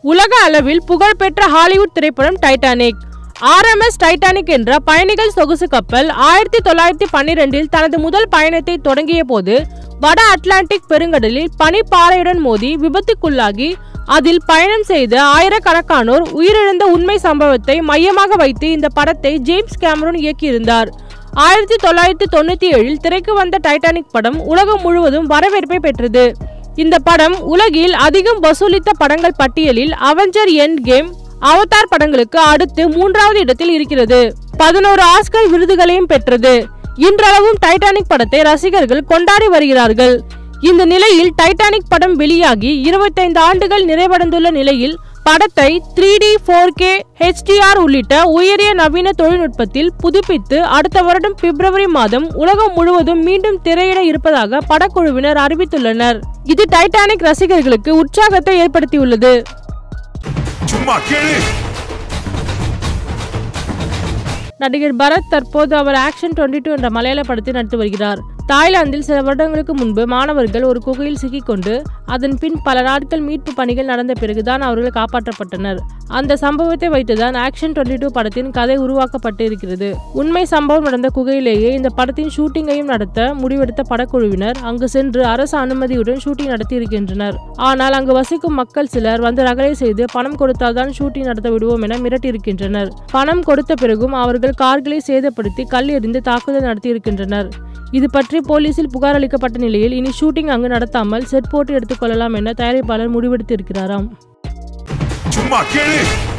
உலக அளவில் புகழ்பெற்ற ஹாலிவுட் திரைப்படம் டைட்டானிக் ஆர்எம்எஸ் டைட்டானிக் என்ற பயணிகள் சொகுசு கப்பல் ஆயிரத்தி தொள்ளாயிரத்தி பன்னிரெண்டில் தனது முதல் பயணத்தை தொடங்கிய போது வட அட்லாண்டிக் பெருங்கடலில் பனிப்பாறையுடன் மோதி விபத்துக்குள்ளாகி அதில் பயணம் செய்த ஆயிரக்கணக்கானோர் உயிரிழந்த உண்மை சம்பவத்தை மையமாக வைத்து இந்த படத்தை ஜேம்ஸ் கேமரூன் இயக்கியிருந்தார் ஆயிரத்தி தொள்ளாயிரத்தி தொண்ணூத்தி ஏழில் திரைக்கு வந்த டைட்டானிக் படம் உலகம் முழுவதும் வரவேற்பை பெற்றது இந்த படம் உலகில் அதிகம் வசூலித்த படங்கள் பட்டியலில் அவெஞ்சர் எண்ட் கேம் அவதார் படங்களுக்கு அடுத்து மூன்றாவது இடத்தில் இருக்கிறது பதினோரு ஆஸ்கர் விருதுகளையும் பெற்றது இன்றளவும் டைட்டானிக் படத்தை ரசிகர்கள் கொண்டாடி வருகிறார்கள் இந்த நிலையில் டைட்டானிக் படம் வெளியாகி இருபத்தைந்து ஆண்டுகள் நிறைவடைந்துள்ள நிலையில் படத்தை three D four K HDR உள்ளிட்ட உயரிய நவீன தொழில்நுட்பத்தில் புதுப்பித்து அடுத்த வருடம் பிப்ரவரி மாதம் உலகம் முழுவதும் மீண்டும் திரையிட இருப்பதாக படக்குழுவினர் அறிவித்துள்ளனர் இது டைட்டானிக் ரசிகர்களுக்கு உற்சாகத்தை ஏற்படுத்தியுள்ளது சும்மா கேளு நடிகர் பரத் தற்போது அவர் ஆக்ஷன் 22 என்ற மலையாள படத்தில் நடித்து வருகிறார் தாய்லாந்தில் சில வருடங்களுக்கு முன்பு மாணவர்கள் ஒரு குகையில் சிக்கிக்கொண்டு அதன் பின் பல நாட்கள் மீட்பு பணிகள் நடந்த பிறகுதான் அவர்கள் காப்பாற்றப்பட்டனர் அந்த சம்பவத்தை வைத்துதான் ஆக்ஷன் 22 படத்தின் கதை உருவாக்கப்பட்டு இருக்கிறது உண்மை சம்பவம் நடந்த குகையிலேயே இந்த படத்தின் ஷூட்டிங்கையும் நடத்த முடிவெடுத்த படக்குழுவினர் அங்கு சென்று அரசு அனுமதியுடன் ஷூட்டிங் நடத்தி இருக்கின்றனர் ஆனால் அங்கு வசிக்கும் மக்கள் சிலர் வந்து ரகளை செய்து பணம் கொடுத்தால்தான் ஷூட்டிங் நடத்த விடுவோம் என மிரட்டியிருக்கின்றனர் பணம் கொடுத்த பிறகும் அவர்கள் கார்களை சேதப்படுத்தி கல் எறிந்து தாக்குதல் நடத்தியிருக்கின்றனர் இது பற்றி போலீசில் புகார் அளிக்கப்பட்ட நிலையில் இனி ஷூட்டிங் அங்கு நடத்தாமல் செட் போட்டு எடுத்துக்கொள்ளலாம் என தயாரிப்பாளர் முடிவெடுத்திருக்கிறாராம் சும்மா கேளு